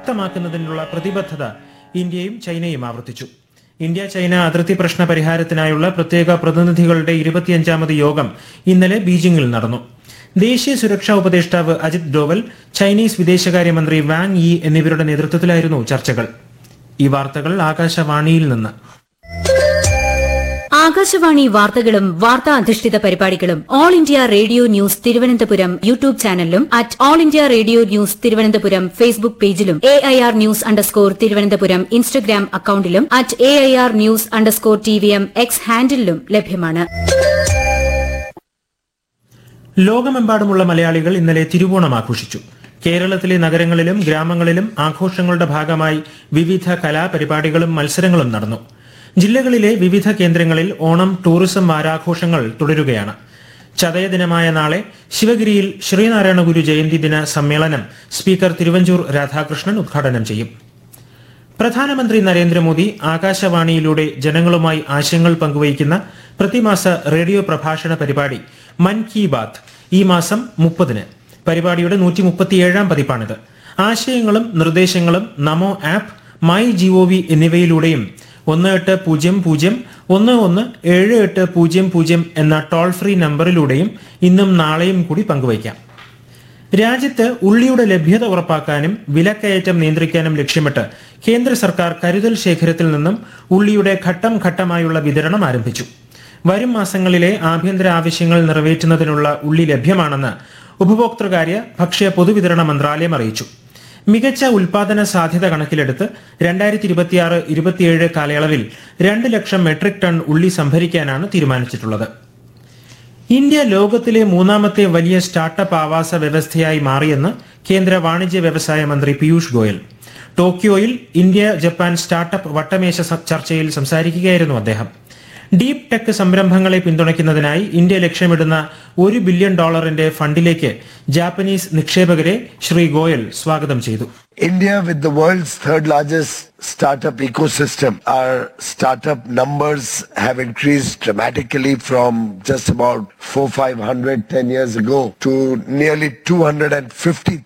ശക്തമാക്കുന്നതിനുള്ള പ്രതിബദ്ധത ഇന്ത്യയും ചൈനയും ആവർത്തിച്ചു ഇന്ത്യ ചൈന അതിർത്തി പ്രശ്ന പരിഹാരത്തിനായുള്ള പ്രത്യേക പ്രതിനിധികളുടെ ഇരുപത്തിയഞ്ചാമത് യോഗം ഇന്നലെ ബീജിംഗിൽ നടന്നു ദേശീയ സുരക്ഷാ ഉപദേഷ്ടാവ് അജിത് ഡോവൽ ചൈനീസ് വിദേശകാര്യമന്ത്രി വാങ് യി എന്നിവരുടെ നേതൃത്വത്തിലായിരുന്നു ചർച്ചകൾ ഈ വാർത്തകൾ ആകാശവാണിയിൽ നിന്ന് ആകാശവാണി വാർത്തകളും വാർത്താ അധിഷ്ഠിത പരിപാടികളും all India radio news Thiruvananthapuram YouTube ചാനലിലും at all India radio news Thiruvananthapuram Facebook പേജിലും A I R news underscore Thiruvananthapuram Instagram അക്കൌണ്ടിലും at A I R news underscore T V M X ഹാൻഡിലും ലഭ്യമാണ് ലോകമെമ്പാടുമുള്ള മലയാളികൾ ഇന്നലെ തിരുവോണം ആഘോഷിച്ചു കേരളത്തിലെ നഗരങ്ങളിലും ഗ്രാമങ്ങളിലും ആഘോഷങ്ങളുടെ ഭാഗമായി വിവിധ കലാപരിപാടികളും മത്സരങ്ങളും നടന്നു ജില്ലകളിലെ വിവിധ കേന്ദ്രങ്ങളിൽ ഓണം ടൂറിസം വാരാഘോഷങ്ങൾ തുടരുകയാണ് ചതയദിനമായ നാളെ ശിവഗിരിയിൽ ശ്രീനാരായണ ഗുരു ജയന്തി ദിന സമ്മേളനം സ്പീക്കർ തിരുവഞ്ചൂർ രാധാകൃഷ്ണൻ ഉദ്ഘാടനം ചെയ്യും പ്രധാനമന്ത്രി നരേന്ദ്രമോദി ആകാശവാണിയിലൂടെ ജനങ്ങളുമായി ആശയങ്ങൾ പങ്കുവയ്ക്കുന്ന പ്രതിമാസ റേഡിയോ പ്രഭാഷണ പരിപാടി മൻ കി ബാത്ത് ഈ മാസം മുപ്പതിന് പരിപാടിയുടെ നൂറ്റി മുപ്പത്തിയേഴാം പതിപ്പാണിത് ആശയങ്ങളും നിർദ്ദേശങ്ങളും നമോ ആപ്പ് മൈ ജിഒവി എന്നിവയിലൂടെയും ഒന്ന് എട്ട് പൂജ്യം പൂജ്യം ഒന്ന് ഒന്ന് ഏഴ് എട്ട് പൂജ്യം പൂജ്യം എന്ന ടോൾ ഫ്രീ നമ്പറിലൂടെയും ഇന്നും നാളെയും കൂടി പങ്കുവയ്ക്കാം രാജ്യത്ത് ഉള്ളിയുടെ ലഭ്യത ഉറപ്പാക്കാനും വിലക്കയറ്റം നിയന്ത്രിക്കാനും ലക്ഷ്യമിട്ട് കേന്ദ്ര സർക്കാർ കരുതൽ ശേഖരത്തിൽ നിന്നും ഉള്ളിയുടെ ഘട്ടം ഘട്ടമായുള്ള വിതരണം ആരംഭിച്ചു വരും മാസങ്ങളിലെ ആഭ്യന്തര ആവശ്യങ്ങൾ നിറവേറ്റുന്നതിനുള്ള ഉള്ളി ലഭ്യമാണെന്ന് ഉപഭോക്തൃകാര്യ ഭക്ഷ്യ പൊതുവിതരണ മന്ത്രാലയം അറിയിച്ചു മികച്ച ഉൽപാദന സാധ്യത കണക്കിലെടുത്ത് രണ്ടായിരത്തി ഇരുപത്തിയാറ് ഇരുപത്തിയേഴ് കാലയളവിൽ രണ്ട് ലക്ഷം മെട്രിക് ടൺ ഉള്ളി സംഭരിക്കാനാണ് തീരുമാനിച്ചിട്ടുള്ളത് ഇന്ത്യ ലോകത്തിലെ മൂന്നാമത്തെ വലിയ സ്റ്റാർട്ടപ്പ് ആവാസ വ്യവസ്ഥയായി മാറിയെന്ന് കേന്ദ്ര വാണിജ്യ വ്യവസായ മന്ത്രി പീയൂഷ് ഗോയൽ ടോക്കിയോയിൽ ഇന്ത്യ ജപ്പാൻ സ്റ്റാർട്ടപ്പ് വട്ടമേശ സ- ചർച്ചയിൽ സംസാരിക്കുകയായിരുന്നു അദ്ദേഹം ഡീപ് ടെക് സംരംഭങ്ങളെ പിന്തുണയ്ക്കുന്നതിനായി ഇന്ത്യ ലക്ഷ്യമിടുന്ന ഒരു ബില്യൺ ഡോളറിന്റെ ഫണ്ടിലേക്ക് ജാപ്പനീസ് നിക്ഷേപകരെ ശ്രീ ഗോയൽ സ്വാഗതം ചെയ്തു India, with the world's third largest startup ecosystem, our startup numbers have increased dramatically from just about four, five hundred ten years ago to nearly 250